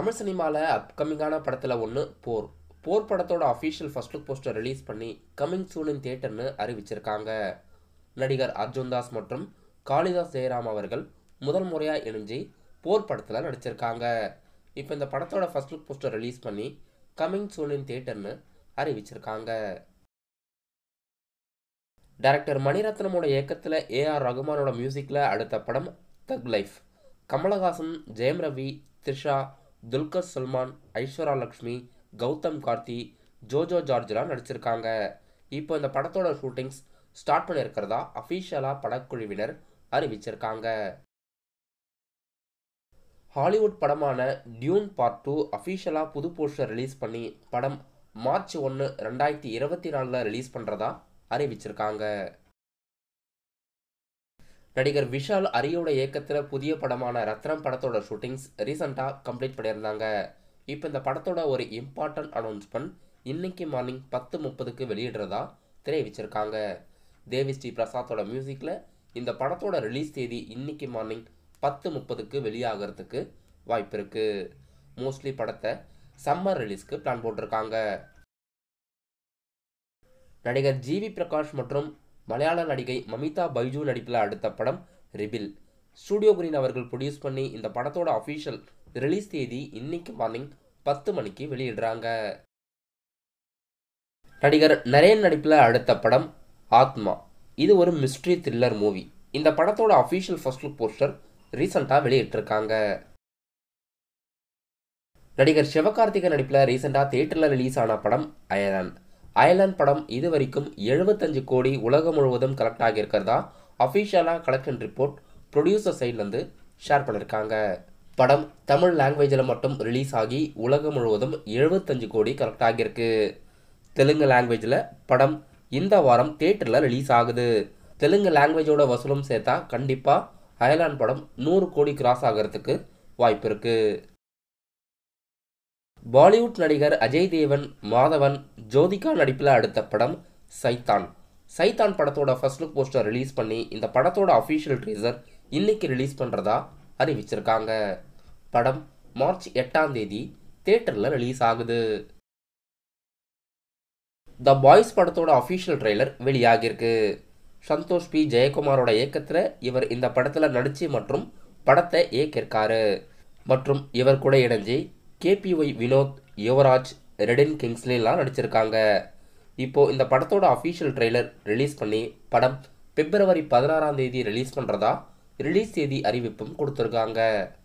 தமிழ் சினிமாவில் அப்கமிங்கான படத்தில் ஒன்று போர் போர் படத்தோட official first look poster release பண்ணி கமிங் சூன் இன் தியேட்டர்னு அறிவிச்சிருக்காங்க நடிகர் அர்ஜுன் தாஸ் மற்றும் காளிதாஸ் ஜெயராம் அவர்கள் முதல் முறையாக இணைஞ்சு போர் படத்தில் நடிச்சிருக்காங்க இப்போ இந்த படத்தோட ஃபர்ஸ்ட் லுக் போஸ்டர் ரிலீஸ் பண்ணி கமிங் சூன் இன் தியேட்டர்னு அறிவிச்சிருக்காங்க டைரக்டர் மணிரத்னமோட இயக்கத்தில் ஏஆர் ரகுமானோட மியூசிக்கில் அடுத்த படம் தக் லைஃப் கமலஹாசன் ஜெயம் ரவி த்ரிஷா துல்கர் சல்மான் ஐஸ்வர்யா லக்ஷ்மி கௌதம் கார்த்தி ஜோஜோ ஜார்ஜ்லாம் நடிச்சிருக்காங்க இப்போ இந்த படத்தோட ஷூட்டிங்ஸ் ஸ்டார்ட் பண்ணியிருக்கிறதா அஃபீஷியலாக படக்குழுவினர் அறிவிச்சிருக்காங்க ஹாலிவுட் படமான டியூன் பார்ட் டூ அஃபீஷியலாக புது போஸ்டர் ரிலீஸ் பண்ணி படம் மார்ச் ஒன்று ரெண்டாயிரத்தி இருபத்தி நாலில் ரிலீஸ் பண்ணுறதா அறிவிச்சிருக்காங்க நடிகர் விஷால் அரியோட இயக்கத்தில் புதிய படமான ரத்னம் படத்தோட ஷூட்டிங்ஸ் ரீசெண்டாக கம்ப்ளீட் பண்ணியிருந்தாங்க இப்போ இந்த படத்தோட ஒரு இம்பார்ட்டன்ட் அனௌன்ஸ்மெண்ட் இன்னைக்கு மார்னிங் பத்து முப்பதுக்கு வெளியிடுறதா தெரிவிச்சிருக்காங்க தேவி ஸ்ரீ பிரசாத்தோட மியூசிக்கில் இந்த படத்தோட ரிலீஸ் தேதி இன்னைக்கு மார்னிங் பத்து முப்பதுக்கு வெளியாகிறதுக்கு வாய்ப்பு இருக்குது மோஸ்ட்லி படத்தை சம்மர் ரிலீஸ்க்கு பிளான் போட்டிருக்காங்க நடிகர் ஜிவி பிரகாஷ் மற்றும் மலையாள நடிகை மமிதா பைஜு நடிப்பில் அடுத்த படம் ரிபில் ஸ்டூடியோ கிரீன் அவர்கள் ப்ரொடியூஸ் பண்ணி இந்த படத்தோட அஃபீஷியல் ரிலீஸ் தேதி இன்னைக்கு மார்னிங் பத்து மணிக்கு வெளியிடுறாங்க நடிகர் நரேன் நடிப்பில் அடுத்த படம் ஆத்மா இது ஒரு மிஸ்ட்ரி த்ரில்லர் மூவி இந்த படத்தோட அஃபீஷியல் ஃபர்ஸ்ட் லுக் போஸ்டர் ரீசெண்டாக வெளியிட்டிருக்காங்க நடிகர் சிவகார்த்திகை நடிப்பில் ரீசெண்டாக தியேட்டரில் ரிலீஸ் ஆன படம் அயர்லாந்து அயர்லாந்து படம் இது வரைக்கும் எழுபத்தஞ்சு கோடி உலகம் முழுவதும் கலெக்ட் ஆகியிருக்கிறதா அஃபீஷியலாக கலெக்ஷன் ரிப்போர்ட் ப்ரொடியூசர் சைட்லேருந்து ஷேர் பண்ணியிருக்காங்க படம் தமிழ் லாங்குவேஜில் மட்டும் ரிலீஸ் ஆகி உலகம் முழுவதும் எழுபத்தஞ்சு கோடி கலெக்ட் ஆகியிருக்கு தெலுங்கு லாங்குவேஜில் படம் இந்த வாரம் தியேட்டரில் ரிலீஸ் ஆகுது தெலுங்கு லாங்குவேஜோட வசூலும் சேர்த்தா கண்டிப்பாக அயர்லாந்து படம் நூறு கோடி கிராஸ் ஆகிறதுக்கு வாய்ப்பு இருக்குது பாலிவுட் நடிகர் அஜய் தேவன் மாதவன் ஜோதிகா நடிப்பில் அடுத்த படம் சைத்தான் சைத்தான் படத்தோட ஃபர்ஸ்ட் லுக் போஸ்டர் ரிலீஸ் பண்ணி இந்த படத்தோட அஃபீஷியல் ட்ரீசர் இன்னைக்கு ரிலீஸ் பண்ணுறதா அறிவிச்சிருக்காங்க படம் மார்ச் எட்டாம் தேதி தியேட்டரில் ரிலீஸ் ஆகுது த பாய்ஸ் படத்தோட அஃபீஷியல் ட்ரெய்லர் வெளியாகியிருக்கு சந்தோஷ் பி ஜெயக்குமாரோட இயக்கத்தில் இவர் இந்த படத்தில் நடிச்சு மற்றும் படத்தை இயக்கியிருக்காரு மற்றும் இவர் கூட இணைஞ்சு கேபிஒய் வினோத் யுவராஜ் ரெடின் கிங்ஸ்லாம் நடிச்சிருக்காங்க இப்போது இந்த படத்தோட அஃபீஷியல் ட்ரெய்லர் ரிலீஸ் பண்ணி படம் பிப்ரவரி பதினாறாம் தேதி ரிலீஸ் பண்ணுறதா ரிலீஸ் தேதி அறிவிப்பும் கொடுத்துருக்காங்க